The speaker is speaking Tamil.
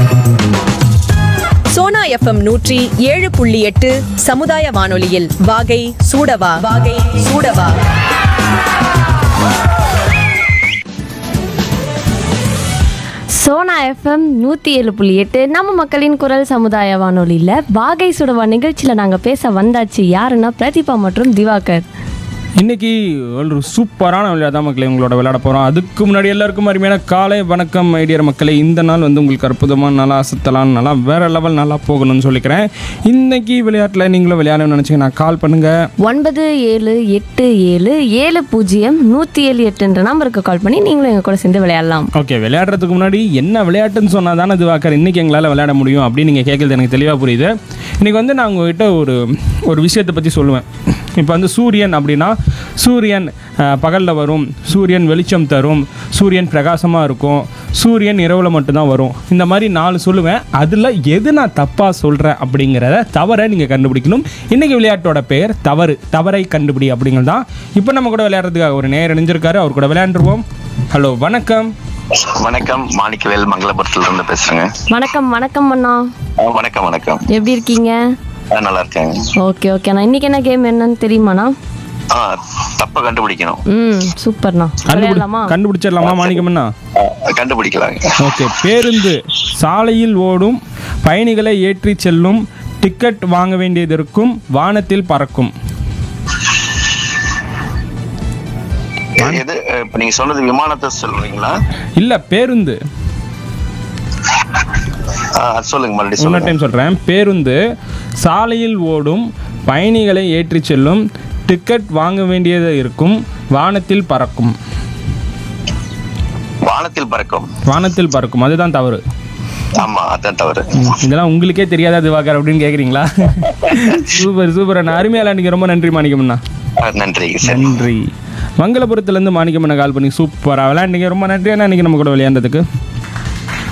சோனா எஃப்எம் நூற்றி ஏழு புள்ளி எட்டு சமுதாய வானொலியில் வாகை சூடவா வாகை சூடவா சோனா எஃப்எம் நூற்றி ஏழு புள்ளி எட்டு நம்ம மக்களின் குரல் சமுதாய வானொலியில் வாகை சுடவா நிகழ்ச்சியில் நாங்கள் பேச வந்தாச்சு யாருன்னா பிரதீபா மற்றும் திவாகர் இன்னைக்கு ஒரு சூப்பரான விளையாட்டு தான் மக்களை உங்களோட விளையாட போகிறோம் அதுக்கு முன்னாடி எல்லாருக்கும் அருமையான காலை வணக்கம் ஐடியர் மக்களை இந்த நாள் வந்து உங்களுக்கு அற்புதமான நல்லா அசத்தலாம் நல்லா வேற லெவல் நல்லா போகணும்னு சொல்லிக்கிறேன் இன்னைக்கு விளையாட்டில் நீங்களும் விளையாடணும்னு நினச்சிங்கன்னா கால் பண்ணுங்கள் ஒன்பது ஏழு எட்டு ஏழு ஏழு பூஜ்ஜியம் நூற்றி ஏழு எட்டுன்ற நம்பருக்கு கால் பண்ணி நீங்களும் எங்கள் கூட சேர்ந்து விளையாடலாம் ஓகே விளையாடுறதுக்கு முன்னாடி என்ன விளையாட்டுன்னு சொன்னால் தானே திவாகர் இன்றைக்கி எங்களால் விளையாட முடியும் அப்படின்னு நீங்கள் கேட்குறது எனக்கு தெளிவாக புரியுது இன்றைக்கி வந்து நான் உங்ககிட்ட ஒரு ஒரு விஷயத்தை பற்றி சொல்லுவேன் இப்போ வந்து சூரியன் அப்படின்னா சூரியன் பகலில் வரும் சூரியன் வெளிச்சம் தரும் சூரியன் பிரகாசமாக இருக்கும் சூரியன் இரவில் மட்டும்தான் வரும் இந்த மாதிரி நாலு சொல்லுவேன் அதில் எது நான் தப்பாக சொல்கிறேன் அப்படிங்கிறத தவறை நீங்கள் கண்டுபிடிக்கணும் இன்றைக்கி விளையாட்டோட பெயர் தவறு தவறை கண்டுபிடி அப்படிங்கிறது தான் இப்போ நம்ம கூட விளையாடுறதுக்காக ஒரு நேர் இணைஞ்சிருக்காரு அவர் கூட விளையாண்டுருவோம் ஹலோ வணக்கம் வணக்கம் மாணிக்கவேல் மங்களபுரத்துல இருந்து பேசுறேங்க வணக்கம் வணக்கம் அண்ணா ஆ, வணக்கம் வணக்கம் எப்படி இருக்கீங்க ஆ, நல்லா இருக்கேங்க ஓகே ஓகேண்ணா இன்னைக்கு என்ன கேம் என்னன்னு தெரியுமாண்ணா ஆ தப்ப கண்டுபிடிக்கணும் ம் சூப்பர்ண்ணா விளையாடலாமா கண்டுபிடிச்சிடலாமா மாணிக்கம்னா ஆ, கண்டுபிடிக்கலாங்க ஓகே பேருந்து சாலையில் ஓடும் பயணிகளை ஏற்றி செல்லும் டிக்கெட் வாங்க வேண்டியதற்கும் வானத்தில் பறக்கும் எது இப்ப நீங்க சொன்னது விமானத்தை சொல்றீங்களா இல்ல பேருந்து ஆ, அது சொல்லுங்க மறுபடியும் இன்னொரு சொல்லுங்க டைம் சொல்றேன் பேருந்து சாலையில் ஓடும் பயணிகளை ஏற்றி செல்லும் டிக்கெட் வாங்க வேண்டியது இருக்கும் வானத்தில் பறக்கும் வானத்தில் பறக்கும் வானத்தில் பறக்கும் அதுதான் தவறு ஆமா அதான் தவறு இதெல்லாம் உங்களுக்கே தெரியாதா திவாகர் அப்படின்னு கேக்குறீங்களா சூப்பர் சூப்பர் அண்ணா அருமையால நீங்க ரொம்ப நன்றி மாணிக்கம்ண்ணா ஆ, நன்றி சரி நன்றி மங்களபுரத்துலேருந்து மாணிக்கம்மனை கால் பண்ணி சூப்பராக விளையாண்டீங்க ரொம்ப நன்றி அண்ணா இன்னைக்கு நம்ம கூட விளையாண்டதுக்கு